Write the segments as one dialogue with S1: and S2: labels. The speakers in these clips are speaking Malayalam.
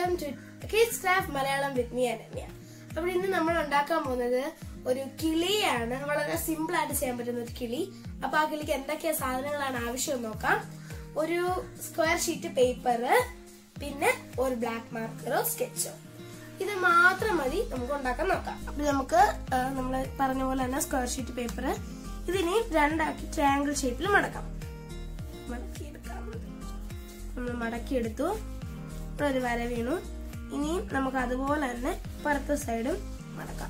S1: Welcome to kids craft Malayalam with me Ananya അപ്പോൾ ഇന്ന് നമ്മൾ ഉണ്ടാക്കാൻ പോകുന്നത് ഒരു കിളിയാണ് വളരെ സിമ്പിൾ ആയിട്ട് ചെയ്യാൻ പറ്റുന്ന ഒരു കിളി അപ്പൊ ആ കിളിക്ക് എന്തൊക്കെ സാധനങ്ങളാണ് ആവശ്യം എന്ന് നോക്കാം ഒരു സ്ക്വയർ ഷീറ്റ് പേപ്പർ പിന്നെ ഒരു ബ്ലാക്ക് മാർക്കറോ സ്കെച്ചോ ഇത് മാത്രം മതി നമുക്ക് ഉണ്ടാക്കാൻ നോക്കാം അപ്പൊ നമുക്ക് നമ്മൾ പറഞ്ഞ പോലെ തന്നെ സ്ക്വയർ ഷീറ്റ് പേപ്പർ ഇതിനെ രണ്ടാക്കി ട്രയാങ്കിൾ ഷേപ്പിൽ മടക്കാം മടക്കിയെടുക്കാം നമ്മൾ മടക്കിയെടുത്തു ഇവിടെ ഒരു വര വീണു ഇനിയും നമുക്ക് അതുപോലെ തന്നെ പുറത്തെ സൈഡും മടക്കാം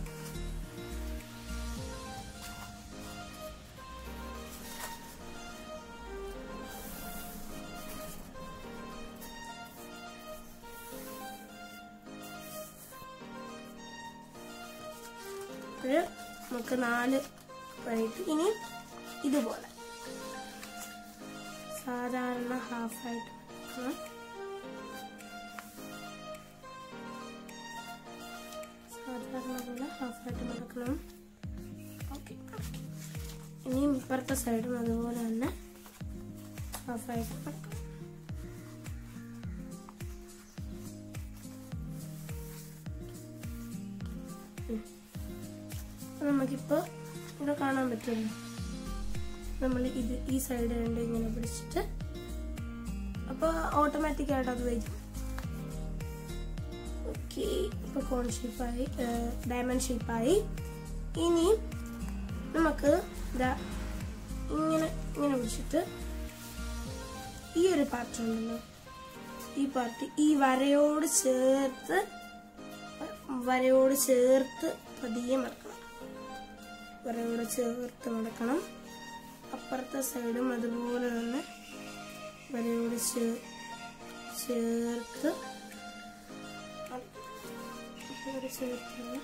S1: അപ്പോൾ നമുക്ക് നാല് വഴിയിട്ട് ഇനി ഇതുപോലെ സാധാരണ ഹാഫായിട്ട് മടക്കണം സാധാരണ പോലെ ഹാഫായിട്ട് മടക്കണം ഓക്കെ ഇനിയും ഇപ്പുറത്തെ സൈഡും അതുപോലെ തന്നെ ഹാഫായിട്ട് മടക്കണം നമുക്കിപ്പോൾ ഇവിടെ കാണാൻ പറ്റുമല്ലോ നമ്മൾ ഇത് ഈ സൈഡ് രണ്ട് ഇങ്ങനെ പിടിച്ചിട്ട് അപ്പോൾ ഓട്ടോമാറ്റിക് ആയിട്ട് അത് വരും ഓക്കെ ഇപ്പൊ കോൺ ഷേപ്പായി ഡയമണ്ട് ഷേപ്പായി ഇനി നമുക്ക് ഇതാ ഇങ്ങനെ ഇങ്ങനെ പിടിച്ചിട്ട് ഈ ഒരു പാർട്ട് ഉണ്ടല്ലോ ഈ പാർട്ട് ഈ വരയോട് ചേർത്ത് വരയോട് ചേർത്ത് പതിയെ മടക്കണം വരയോട് ചേർത്ത് മടക്കണം അപ്പുറത്തെ സൈഡും അതുപോലെ തന്നെ വരയോട് ചേ- ചേർത്ത് വരയോട് ചേർത്ത്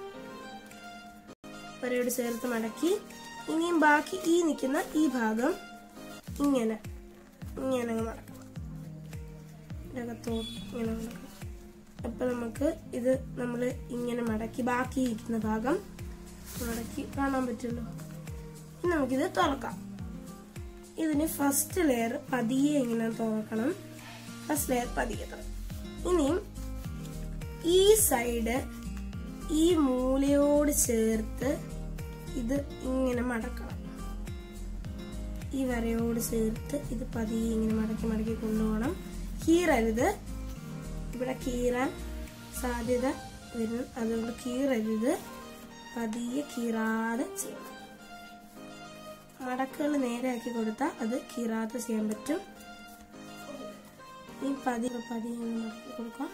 S1: വരയോട് ചേർത്ത് മടക്കി ഇനിയും ബാക്കി ഈ നിൽക്കുന്ന ഈ ഭാഗം ഇങ്ങനെ ഇങ്ങനെ അങ്ങ് മടക്കണം ഇതിനകത്തോട്ട് ഇങ്ങനെ മടക്കണം അപ്പൊ നമുക്ക് ഇത് നമ്മൾ ഇങ്ങനെ മടക്കി ബാക്കി ഇരിക്കുന്ന ഭാഗം മടക്കി കാണാൻ പറ്റുമല്ലോ ഇനി നമുക്കിത് തുറക്കാം ഇതിന് ഫസ്റ്റ് ലെയർ പതിയെ ഇങ്ങനെ തുറക്കണം ഫസ്റ്റ് ലെയർ പതിയെ തുറക്കും ഇനിയും ഈ സൈഡ് ഈ മൂലയോട് ചേർത്ത് ഇത് ഇങ്ങനെ മടക്കണം ഈ വരയോട് ചേർത്ത് ഇത് പതിയെ ഇങ്ങനെ മടക്കി മടക്കി കൊണ്ടുപോകണം കീറരുത് ഇവിടെ കീറാൻ സാധ്യത വരും അതുകൊണ്ട് കീറരുത് പതിയെ കീറാതെ ചെയ്യണം മടക്കുകൾ നേരെയാക്കി കൊടുത്താൽ അത് കീറാതെ ചെയ്യാൻ പറ്റും ഈ പതിയെ പതിയെ ഒന്ന് മടക്കി കൊടുക്കാം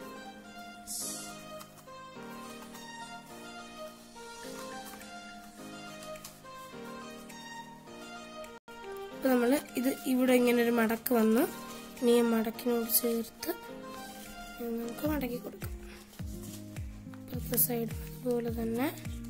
S1: അപ്പൊ നമ്മള് ഇത് ഇവിടെ ഇങ്ങനെ ഒരു മടക്ക് വന്നു ഇനി ഈ മടക്കിനോട് ചേർത്ത് ഇത് നമുക്ക് മടക്കി കൊടുക്കാം ഇപ്പുറത്തെ സൈഡ് അതുപോലെ തന്നെ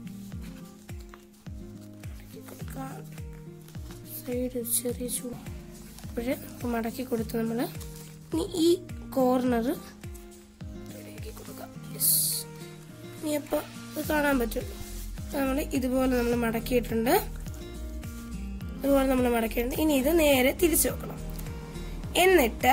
S1: മടക്കി കൊടുക്കാം സൈഡ് ചെറിയ ചൂട് അപ്പോഴേ നമുക്ക് മടക്കി കൊടുത്ത് നമ്മൾ ഇനി ഈ കോർണർ റെഡിയാക്കി കൊടുക്കാം യെസ് ഇനി അപ്പോൾ ഇത് കാണാൻ പറ്റും നമ്മൾ ഇതുപോലെ നമ്മൾ മടക്കിയിട്ടുണ്ട് ഇതുപോലെ നമ്മൾ മടക്കിയിട്ടുണ്ട് ഇനി ഇത് നേരെ തിരിച്ചു വെക്കണം എന്നിട്ട്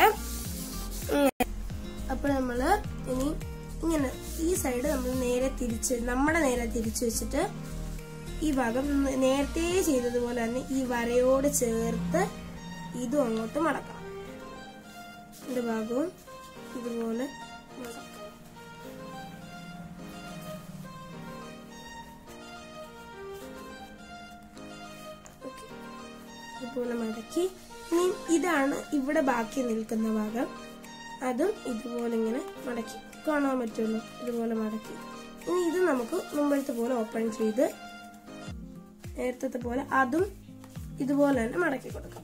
S1: അപ്പോൾ നമ്മൾ ഇനി ഇങ്ങനെ ഈ സൈഡ് നമ്മൾ നേരെ തിരിച്ച് നമ്മുടെ നേരെ തിരിച്ചു വെച്ചിട്ട് ഈ ഭാഗം ന- നേരത്തെ ചെയ്തതുപോലെ തന്നെ ഈ വരയോട് ചേർത്ത് ഇതും അങ്ങോട്ട് മടക്കണം രണ്ട് ഭാഗവും ഇതുപോലെ മടക്കണം. ഓക്കേ. ഇതുപോലെ മടക്കി ഇനി ഇതാണ് ഇവിടെ ബാക്കി നിൽക്കുന്ന ഭാഗം അതും ഇതുപോലെ ഇങ്ങനെ മടക്കി കാണാൻ പറ്റുള്ളൂ ഇതുപോലെ മടക്കി ഇനി ഇത് നമുക്ക് മുമ്പത്തെ പോലെ ഓപ്പൺ ചെയ്ത് നേരത്തെ പോലെ അതും ഇതുപോലെ തന്നെ മടക്കി കൊടുക്കാം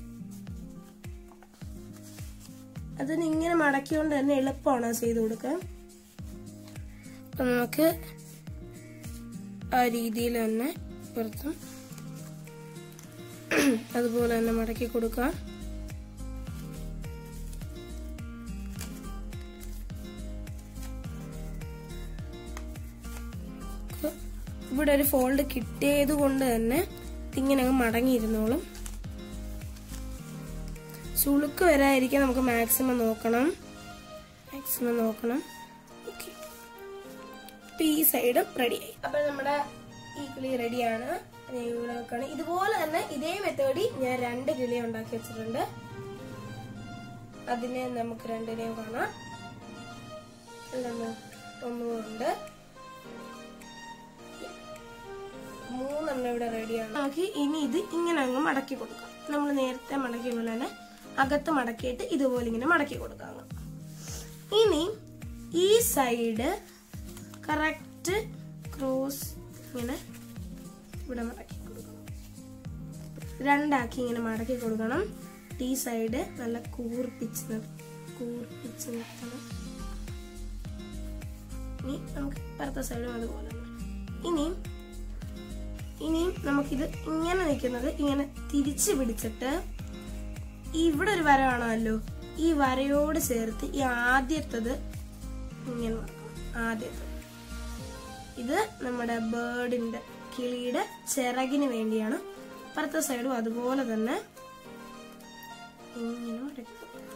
S1: അതിന് ഇങ്ങനെ മടക്കിയോണ്ട് തന്നെ എളുപ്പമാണ് ചെയ്ത് കൊടുക്കാൻ അപ്പൊ നമുക്ക് ആ രീതിയിൽ തന്നെ പുറത്തും അതുപോലെ തന്നെ മടക്കി കൊടുക്കാം ഇവിടെ ഒരു ഫോൾഡ് കിട്ടിയത് കൊണ്ട് തന്നെ ഇതിങ്ങനെ അങ്ങ് മടങ്ങിയിരുന്നോളും ചുളുക്ക് വരാതിരിക്കാൻ നമുക്ക് മാക്സിമം നോക്കണം മാക്സിമം നോക്കണം ഓക്കെ അപ്പൊ ഈ സൈഡും റെഡിയായി അപ്പൊ നമ്മുടെ ഈ കിളി റെഡിയാണ് ഞാൻ ഇവിടെ വെക്കാണ് ഇതുപോലെ തന്നെ ഇതേ മെത്തേഡിൽ ഞാൻ രണ്ട് കിളി ഉണ്ടാക്കി വെച്ചിട്ടുണ്ട് അതിനെ നമുക്ക് രണ്ടിനെയും കാണാം രണ്ടെണ്ണം ഒന്നുമുണ്ട് മൂന്നെണ്ണം ഇവിടെ റെഡിയാണ് നമുക്ക് ഇനി ഇത് ഇങ്ങനെ അങ്ങ് മടക്കി കൊടുക്കാം നമ്മൾ നേരത്തെ മടക്കിയ പോലെ തന്നെ അകത്ത് മടക്കിയിട്ട് ഇതുപോലെ ഇങ്ങനെ മടക്കി കൊടുക്കാം അങ്ങ്. ഇനി ഈ സൈഡ് കറക്റ്റ് ക്രോസ് ഇങ്ങനെ ഇവിടെ മടക്കി കൊടുക്കണം രണ്ടാക്കി ഇങ്ങനെ മടക്കി കൊടുക്കണം ഈ സൈഡ് നല്ല കൂർപ്പിച്ച് നിർ- കൂർപ്പിച്ച് നിർത്തണം ഇനി നമുക്ക് ഇപ്പുറത്തെ സൈഡും അതുപോലെ തന്നെ ഇനിയും ഇനിയും നമുക്കിത് ഇങ്ങനെ നിൽക്കുന്നത് ഇങ്ങനെ തിരിച്ചു പിടിച്ചിട്ട് ഇവിടെ ഒരു വര കാണാമല്ലോ ഈ വരയോട് ചേർത്ത് ഈ ആദ്യത്തത് ഇങ്ങനെ വെക്കണം. ആദ്യത്തത് ഇത് നമ്മുടെ ബേർഡിന്റെ കിളിയുടെ ചിറകിന് വേണ്ടിയാണ് അപ്പുറത്തെ സൈഡും അതുപോലെ തന്നെ ഇങ്ങനെ മടക്കി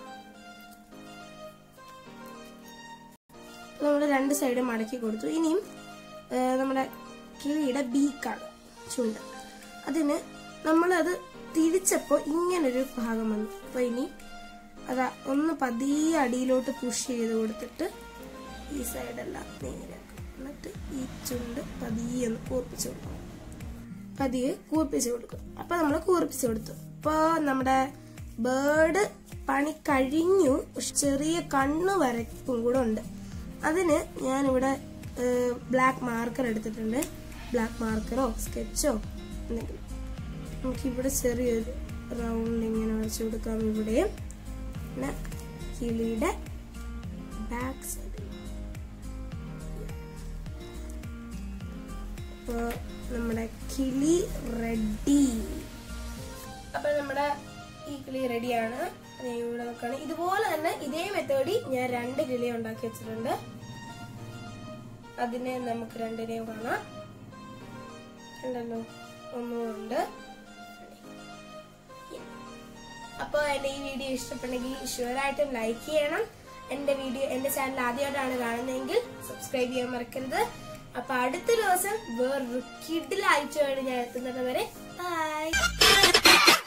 S1: നമ്മൾ രണ്ട് സൈഡും മടക്കി കൊടുത്തു ഇനിയും ആ, നമ്മുടെ കിളിയുടെ ബീക്കാണ് ചുണ്ട് അതിന് നമ്മളത് തിരിച്ചപ്പോൾ ഇങ്ങനൊരു ഭാഗം വന്നു അപ്പൊ ഇനി അതാ ഒന്ന് പതിയെ അടിയിലോട്ട് പുഷ് ചെയ്ത് കൊടുത്തിട്ട് ഈ സൈഡെല്ലാം നേരാക്കും എന്നിട്ട് ഈ ചുണ്ട് പതിയെ ഒന്ന് കൂർപ്പിച്ച് കൊടുക്കണം പതിയെ കൂർപ്പിച്ച് കൊടുക്കും അപ്പൊ നമ്മൾ കൂർപ്പിച്ച് കൊടുത്തു ഇപ്പൊ നമ്മുടെ ബേർഡ് പണി കഴിഞ്ഞു പക്ഷെ ചെറിയ കണ്ണ് വരപ്പും കൂടെ ഉണ്ട് അതിന് ഞാനിവിടെ ബ്ലാക്ക് മാർക്കർ എടുത്തിട്ടുണ്ട് ബ്ലാക്ക് മാർക്കറോ സ്കെച്ചോ എന്തെങ്കിലും നമുക്ക് ഇവിടെ ചെറിയൊരു റൗണ്ട് ഇങ്ങനെ വരച്ചു കൊടുക്കാം ഇവിടെ പിന്നെ കിളിയുടെ ബാക്ക് സൈഡ് അപ്പൊ നമ്മുടെ കിളി റെഡി അപ്പൊ നമ്മുടെ ഈ കിളി റെഡിയാണ് ഞാൻ ഇവിടെ വെക്കാണ് ഇതുപോലെ തന്നെ ഇതേ മെത്തേഡിൽ ഞാൻ രണ്ട് കിളി ഉണ്ടാക്കി വെച്ചിട്ടുണ്ട് അതിനെ നമുക്ക് രണ്ടിനെയും കാണാം ഉണ്ടല്ലോ ഒന്നുമുണ്ട് അപ്പൊ എന്റെ ഈ വീഡിയോ ഇഷ്ടപ്പെട്ടെങ്കിൽ ഷുവറായിട്ടും ലൈക്ക് ചെയ്യണം എന്റെ വീഡിയോ എന്റെ ചാനൽ ആദ്യമായിട്ടാണ് കാണുന്നതെങ്കിൽ സബ്സ്ക്രൈബ് ചെയ്യാൻ മറക്കരുത് അപ്പൊ അടുത്ത ദിവസം വേറൊരു കിഡിലാഴ്ചയാണ് ഞാൻ എത്തുന്നത് വരെ ബൈ